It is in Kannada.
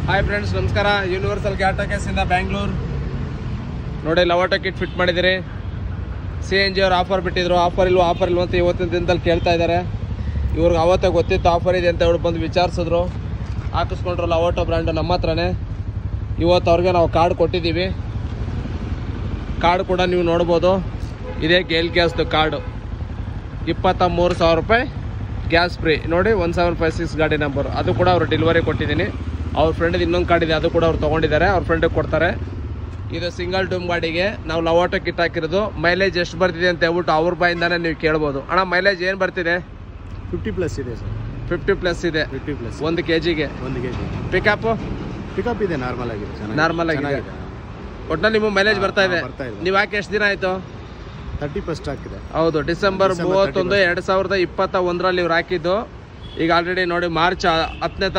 ಹಾಯ್ ಫ್ರೆಂಡ್ಸ್ ನಮಸ್ಕಾರ ಯೂನಿವರ್ಸಲ್ ಇಂದ ಬ್ಯಾಂಗ್ಳೂರ್ ನೋಡಿ ಲವಾಟೋ ಕಿಟ್ ಫಿಟ್ ಮಾಡಿದ್ದೀರಿ ಸಿ ಎನ್ ಜಿ ಅವ್ರು ಆಫರ್ ಬಿಟ್ಟಿದ್ರು ಆಫರ್ ಇಲ್ವಾ ಆಫರ್ ಇಲ್ವಾ ಅಂತ ಇವತ್ತಿನ ದಿನದಲ್ಲಿ ಕೇಳ್ತಾ ಇದ್ದಾರೆ ಇವ್ರಿಗೆ ಅವತ್ತೇ ಗೊತ್ತಿತ್ತು ಆಫರ್ ಇದೆ ಅಂತ ಹೇಳಿ ಬಂದು ವಿಚಾರಿಸಿದ್ರು ಹಾಕಿಸ್ಕೊಂಡ್ರು ಲವಾಟೋ ಬ್ರ್ಯಾಂಡು ನಮ್ಮ ಹತ್ರನೇ ಇವತ್ತು ಅವ್ರಿಗೆ ನಾವು ಕಾರ್ಡ್ ಕೊಟ್ಟಿದ್ದೀವಿ ಕಾರ್ಡ್ ಕೂಡ ನೀವು ನೋಡ್ಬೋದು ಇದೇ ಗೇಲ್ ಗ್ಯಾಸ್ದು ಕಾರ್ಡು ಇಪ್ಪತ್ತ ಮೂರು ಸಾವಿರ ರೂಪಾಯಿ ಗ್ಯಾಸ್ ಫ್ರೀ ನೋಡಿ ಒನ್ ಸೆವೆನ್ ಫೈವ್ ಸಿಕ್ಸ್ ಗಾಡಿ ನಂಬರ್ ಅದು ಕೂಡ ಅವ್ರು ಡೆಲಿವರಿ ಕೊಟ್ಟಿದ್ದೀನಿ ಅವ್ರ ಫ್ರೆಂಡ್ ಇನ್ನೊಂದು ಕಾರ್ಡ್ ಇದೆ ಅದು ಕೂಡ ಅವ್ರು ತೊಗೊಂಡಿದ್ದಾರೆ ಅವ್ರ ಫ್ರೆಂಡಿಗೆ ಕೊಡ್ತಾರೆ ಇದು ಸಿಂಗಲ್ ಡೂಮ್ ಗಾಡಿಗೆ ನಾವು ಲವಾಟೋ ಕಿಟ್ ಹಾಕಿರೋದು ಮೈಲೇಜ್ ಎಷ್ಟು ಬರ್ತಿದೆ ಅಂತ ಹೇಳ್ಬಿಟ್ಟು ಅವ್ರ ಬಾಯಿಂದಾನೆ ನೀವು ಕೇಳ್ಬೋದು ಅಣ್ಣ ಮೈಲೇಜ್ ಏನು ಬರ್ತಿದೆ ಫಿಫ್ಟಿ ಪ್ಲಸ್ ಇದೆ ಸರ್ ಫಿಫ್ಟಿ ಪ್ಲಸ್ ಇದೆ ಫಿಫ್ಟಿ ಪ್ಲಸ್ ಒಂದು ಕೆ ಜಿಗೆ ಒಂದು ಕೆ ಜಿ ಪಿಕಪ್ಪು ಪಿಕಪ್ ಇದೆ ನಾರ್ಮಲ್ ಆಗಿದೆ ಚೆನ್ನಾಗಿದೆ. Normal ಆಗಿದೆ. ಚೆನ್ನಾಗಿದೆ ಒಟ್ಟಿನಲ್ಲಿ ನಿಮಗೆ ಮೈಲೇಜ್ ಬರ್ತಾ ಇದೆ ಹಾ, ಬರ್ತಾ ಇದೆ. ನೀವು ಹಾಕಿ ಎಷ್ಟು ದಿನ ಆಯಿತು ತರ್ಟಿ ಫಸ್ಟ್ ಹಾಕಿದೆ ಹೌದು ಡಿಸೆಂಬರ್ ಡಿಸೆಂಬರ್ ಮೂವತ್ತೊಂದು 31. ಎರಡು ಸಾವಿರದ ಇಪ್ಪತ್ತ ಒಂದರಲ್ಲಿ ಇವ್ರು ಹಾಕಿದ್ದು ಈಗ ಆಲ್ರೆಡಿ ನೋಡಿ ಮಾರ್ಚ್ ಹತ್ತನೇ